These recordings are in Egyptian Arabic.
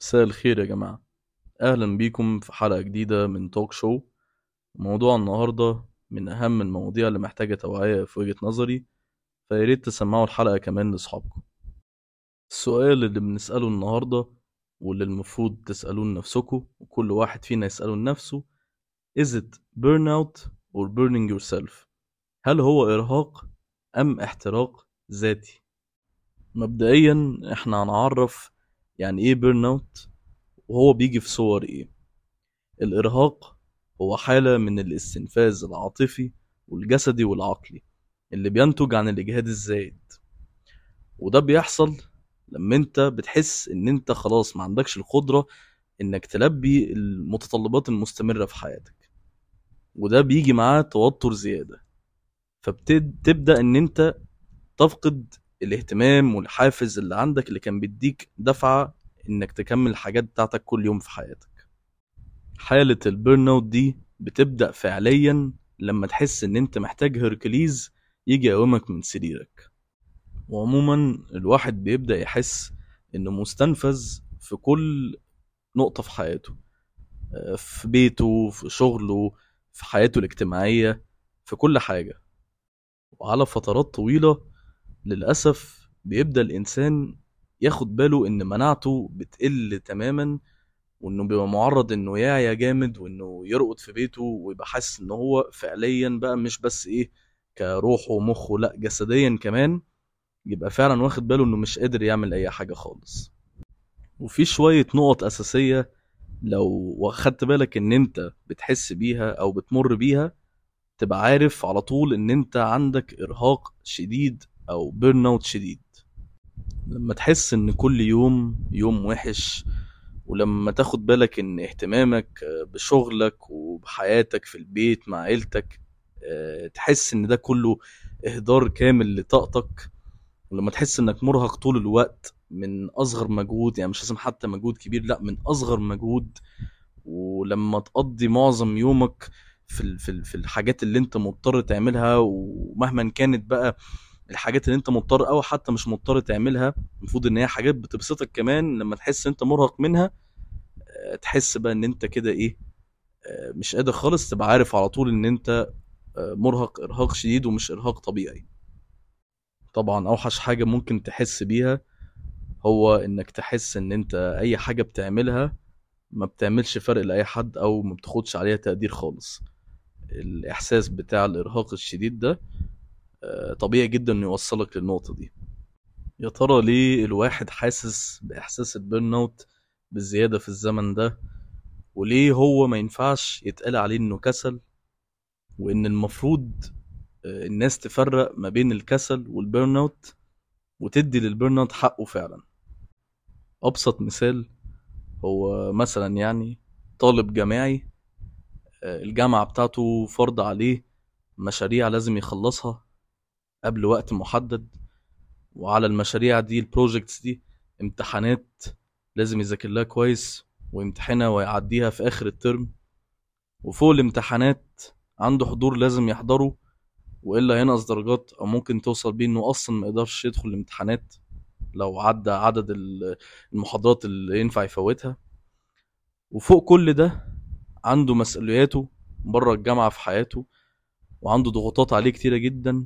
مساء الخير يا جماعة أهلا بيكم في حلقة جديدة من توك شو موضوع النهاردة من أهم المواضيع اللي محتاجة توعية في وجهة نظري فياريت تسمعوا الحلقة كمان لأصحابكم السؤال اللي بنسأله النهاردة واللي المفروض تسألوه لنفسكم وكل واحد فينا يسأله لنفسه Is it burnout or burning yourself؟ هل هو إرهاق أم احتراق ذاتي؟ مبدئيا احنا هنعرف يعني ايه بيرن اوت وهو بيجي في صور ايه الارهاق هو حالة من الاستنفاذ العاطفي والجسدي والعقلي اللي بينتج عن الاجهاد الزايد وده بيحصل لما انت بتحس ان انت خلاص ما عندكش القدرة انك تلبي المتطلبات المستمرة في حياتك وده بيجي معاه توتر زيادة فبتبدأ ان انت تفقد الاهتمام والحافز اللي عندك اللي كان بيديك دفعة انك تكمل الحاجات بتاعتك كل يوم في حياتك حالة البيرن اوت دي بتبدأ فعليا لما تحس ان انت محتاج هركليز يجي يقومك من سريرك وعموما الواحد بيبدأ يحس انه مستنفذ في كل نقطة في حياته آه، في بيته في شغله في حياته الاجتماعية في كل حاجة وعلى فترات طويلة للأسف بيبدأ الإنسان ياخد باله إن مناعته بتقل تماما وإنه بيبقى معرض إنه يعيا جامد وإنه يرقد في بيته ويبقى حاسس إن هو فعليا بقى مش بس إيه كروحه ومخه لأ جسديا كمان يبقى فعلا واخد باله إنه مش قادر يعمل أي حاجة خالص وفي شوية نقط أساسية لو خدت بالك إن أنت بتحس بيها أو بتمر بيها تبقى عارف على طول إن أنت عندك إرهاق شديد او بيرن اوت شديد لما تحس ان كل يوم يوم وحش ولما تاخد بالك ان اهتمامك بشغلك وبحياتك في البيت مع عيلتك آه، تحس ان ده كله اهدار كامل لطاقتك ولما تحس انك مرهق طول الوقت من اصغر مجهود يعني مش لازم حتى مجهود كبير لا من اصغر مجهود ولما تقضي معظم يومك في ال- في ال- في الحاجات اللي انت مضطر تعملها ومهما كانت بقى الحاجات اللي انت مضطر او حتى مش مضطر تعملها المفروض ان هي حاجات بتبسطك كمان لما تحس انت مرهق منها آه، تحس بقى ان انت كده ايه آه، مش قادر خالص تبقى عارف على طول ان انت آه، مرهق ارهاق شديد ومش ارهاق طبيعي طبعا اوحش حاجة ممكن تحس بيها هو انك تحس ان انت اي حاجة بتعملها ما بتعملش فرق لاي حد او ما بتاخدش عليها تقدير خالص الاحساس بتاع الارهاق الشديد ده آه، طبيعي جدا انه يوصلك للنقطة دي يا ترى ليه الواحد حاسس بإحساس البيرن اوت بالزيادة في الزمن ده وليه هو ما ينفعش يتقال عليه انه كسل وان المفروض آه، الناس تفرق ما بين الكسل والبيرن اوت وتدي للبيرن اوت حقه فعلا ابسط مثال هو مثلا يعني طالب جامعي آه، الجامعة بتاعته فرض عليه مشاريع لازم يخلصها قبل وقت محدد وعلى المشاريع دي البروجكتس دي امتحانات لازم يذاكر لها كويس ويمتحنها ويعديها في اخر الترم وفوق الامتحانات عنده حضور لازم يحضره والا هينقص درجات او ممكن توصل بيه انه اصلا ما يقدرش يدخل الامتحانات لو عدى عدد ال- المحاضرات اللي ينفع يفوتها وفوق كل ده عنده مسؤولياته بره الجامعة في حياته وعنده ضغوطات عليه كتيرة جدا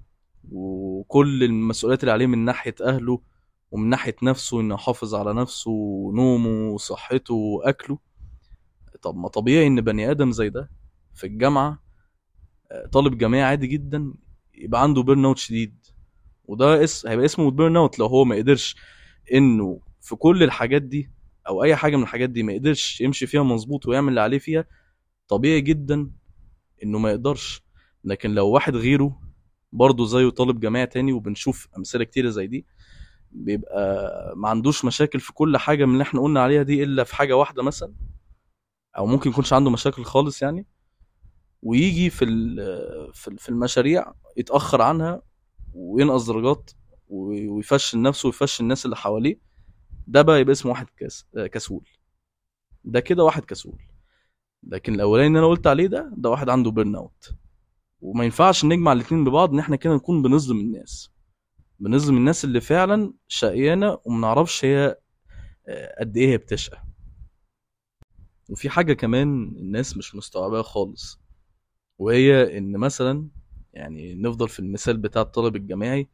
وكل المسؤوليات اللي عليه من ناحية أهله ومن ناحية نفسه إنه يحافظ على نفسه ونومه وصحته وأكله طب ما طبيعي إن بني آدم زي ده في الجامعة آه، طالب جامعي عادي جدا يبقى عنده بيرن اوت شديد وده اس... هيبقى اسمه بيرن اوت لو هو ما قدرش إنه في كل الحاجات دي أو أي حاجة من الحاجات دي ما قدرش يمشي فيها مظبوط ويعمل اللي عليه فيها طبيعي جدا إنه ما يقدرش لكن لو واحد غيره برضه زيه طالب جامعي تاني وبنشوف امثله كتيره زي دي بيبقى ما عندوش مشاكل في كل حاجه من اللي احنا قلنا عليها دي الا في حاجه واحده مثلا او ممكن يكونش عنده مشاكل خالص يعني ويجي في ال- في ال- في المشاريع يتاخر عنها وينقص درجات وي- ويفشل نفسه ويفشل الناس اللي حواليه ده بقى يبقى اسمه واحد كاس آه، كسول ده كده واحد كسول لكن الاولاني اللي انا قلت عليه ده ده واحد عنده بيرن اوت وما ينفعش نجمع الاتنين ببعض ان احنا كده نكون بنظلم الناس بنظلم الناس اللي فعلا شقيانه وما نعرفش هي آه، قد ايه هي بتشقى وفي حاجة كمان الناس مش مستوعباها خالص وهي ان مثلا يعني نفضل في المثال بتاع الطالب الجامعي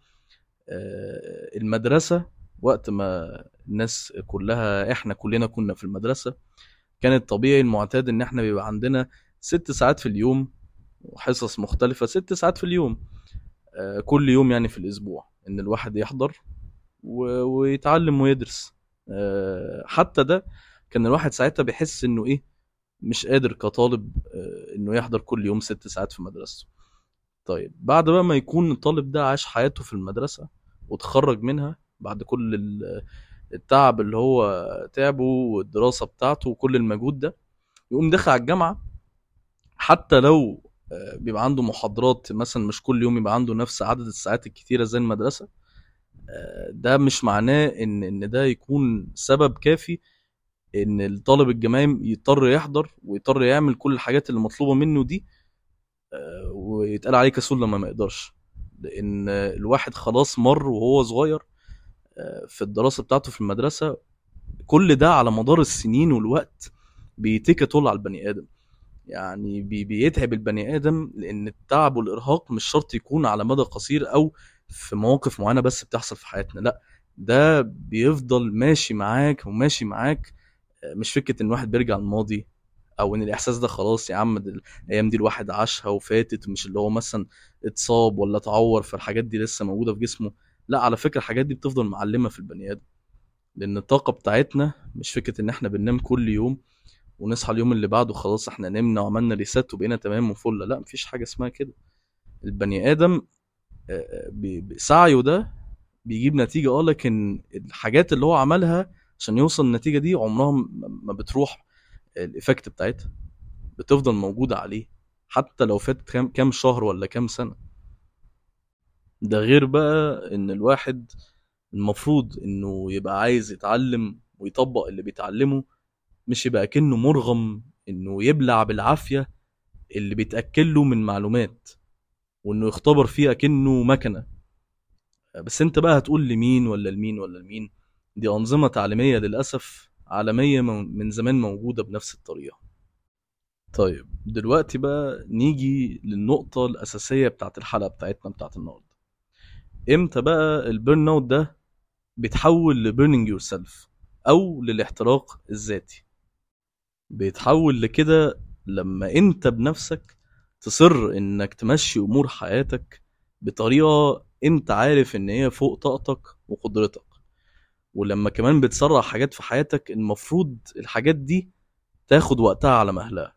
آه، المدرسة وقت ما الناس كلها احنا كلنا كنا في المدرسة كان الطبيعي المعتاد ان احنا بيبقى عندنا ست ساعات في اليوم وحصص مختلفة ست ساعات في اليوم آه، كل يوم يعني في الاسبوع ان الواحد يحضر و- ويتعلم ويدرس آه، حتى ده كان الواحد ساعتها بيحس انه ايه مش قادر كطالب آه، انه يحضر كل يوم ست ساعات في مدرسته طيب بعد بقى ما يكون الطالب ده عاش حياته في المدرسة وتخرج منها بعد كل ال- التعب اللي هو تعبه والدراسة بتاعته وكل المجهود ده يقوم داخل على الجامعة حتى لو آه، بيبقى عنده محاضرات مثلا مش كل يوم يبقى عنده نفس عدد الساعات الكتيرة زي المدرسة آه، ده مش معناه ان ان ده يكون سبب كافي ان الطالب الجامعي يضطر يحضر ويضطر يعمل كل الحاجات اللي مطلوبة منه دي آه، ويتقال عليه كسول لما ما يقدرش لان الواحد خلاص مر وهو صغير آه، في الدراسة بتاعته في المدرسة كل ده على مدار السنين والوقت بيتكى طول على البني ادم يعني بي بيتعب البني ادم لان التعب والارهاق مش شرط يكون على مدى قصير او في مواقف معينه بس بتحصل في حياتنا لا ده بيفضل ماشي معاك وماشي معاك آه، مش فكره ان الواحد بيرجع الماضي او ان الاحساس ده خلاص يا عم دي الايام دي الواحد عاشها وفاتت مش اللي هو مثلا اتصاب ولا اتعور فالحاجات دي لسه موجوده في جسمه لا على فكره الحاجات دي بتفضل معلمه في البني ادم لان الطاقه بتاعتنا مش فكره ان احنا بننام كل يوم ونصحى اليوم اللي بعده خلاص احنا نمنا وعملنا ريسات وبقينا تمام وفل لا مفيش حاجه اسمها كده البني ادم آه، ب- بسعيه ده بيجيب نتيجه اه لكن الحاجات اللي هو عملها عشان يوصل للنتيجه دي عمرها م- ما بتروح الايفكت بتاعتها بتفضل موجوده عليه حتى لو فات كام كام شهر ولا كام سنه ده غير بقى ان الواحد المفروض انه يبقى عايز يتعلم ويطبق اللي بيتعلمه مش يبقى كأنه مرغم انه يبلع بالعافية اللي بيتأكل له من معلومات وانه يختبر فيه كأنه مكنة بس انت بقى هتقول لمين ولا لمين ولا لمين دي أنظمة تعليمية للأسف عالمية مو- من زمان موجودة بنفس الطريقة طيب دلوقتي بقى نيجي للنقطة الأساسية بتاعت الحلقة بتاعتنا بتاعت النهاردة امتى بقى البيرن اوت ده بيتحول لبيرنينج يور سيلف او للاحتراق الذاتي بيتحول لكده لما انت بنفسك تصر انك تمشي امور حياتك بطريقه انت عارف ان هي فوق طاقتك وقدرتك ولما كمان بتسرع حاجات في حياتك المفروض الحاجات دي تاخد وقتها على مهلها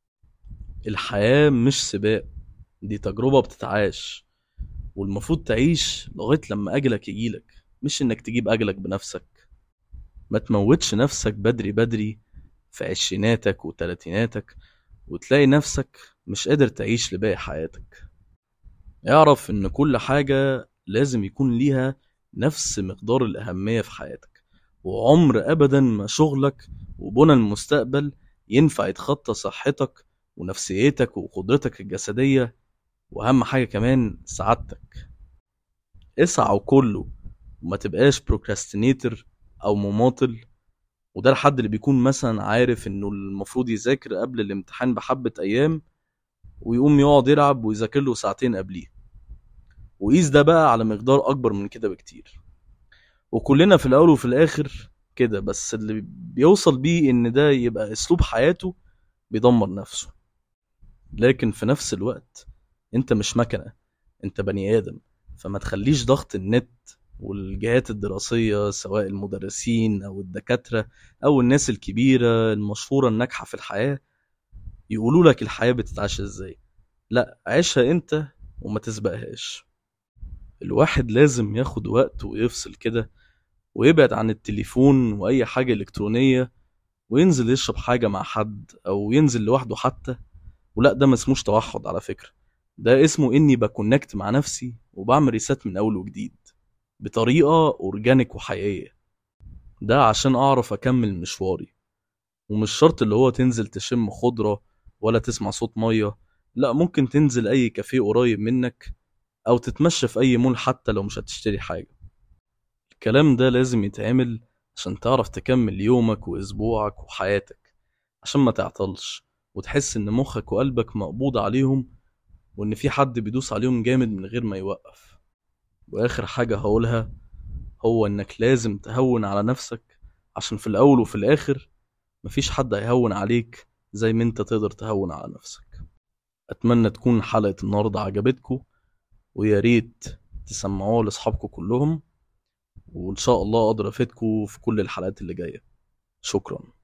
الحياه مش سباق دي تجربه بتتعاش والمفروض تعيش لغايه لما اجلك يجيلك مش انك تجيب اجلك بنفسك ما تموتش نفسك بدري بدري في عشريناتك وتلاتيناتك وتلاقي نفسك مش قادر تعيش لباقي حياتك اعرف ان كل حاجة لازم يكون ليها نفس مقدار الأهمية في حياتك وعمر أبدا ما شغلك وبنى المستقبل ينفع يتخطى صحتك ونفسيتك وقدرتك الجسدية وأهم حاجة كمان سعادتك اسعى وكله وما تبقاش بروكراستينيتر أو مماطل وده الحد اللي بيكون مثلا عارف انه المفروض يذاكر قبل الامتحان بحبة ايام ويقوم يقعد يلعب ويذاكر له ساعتين قبليه وقيس ده بقى على مقدار اكبر من كده بكتير وكلنا في الاول وفي الاخر كده بس اللي بيوصل بيه ان ده يبقى اسلوب حياته بيدمر نفسه لكن في نفس الوقت انت مش مكنة انت بني ادم فما تخليش ضغط النت والجهات الدراسية سواء المدرسين او الدكاترة او الناس الكبيرة المشهورة الناجحة في الحياة يقولوا لك الحياة بتتعاش ازاي لا عيشها انت وما تسبقهاش الواحد لازم ياخد وقت ويفصل كده ويبعد عن التليفون واي حاجة الكترونية وينزل يشرب حاجة مع حد او ينزل لوحده حتى ولا ده ما اسموش توحد على فكرة ده اسمه اني بكونكت مع نفسي وبعمل ريسات من اول وجديد بطريقة اورجانيك وحقيقية ده عشان اعرف اكمل مشواري ومش شرط اللي هو تنزل تشم خضرة ولا تسمع صوت مية لا ممكن تنزل اي كافيه قريب منك او تتمشى في اي مول حتى لو مش هتشتري حاجة الكلام ده لازم يتعمل عشان تعرف تكمل يومك وأسبوعك وحياتك عشان ما تعطلش وتحس إن مخك وقلبك مقبوض عليهم وإن في حد بيدوس عليهم جامد من غير ما يوقف وآخر حاجة هقولها هو إنك لازم تهون على نفسك عشان في الأول وفي الآخر مفيش حد هيهون عليك زي ما انت تقدر تهون على نفسك أتمنى تكون حلقة النهاردة عجبتكم ويا ريت تسمعوها لأصحابكم كلهم وإن شاء الله أقدر أفيدكم في كل الحلقات اللي جاية شكرا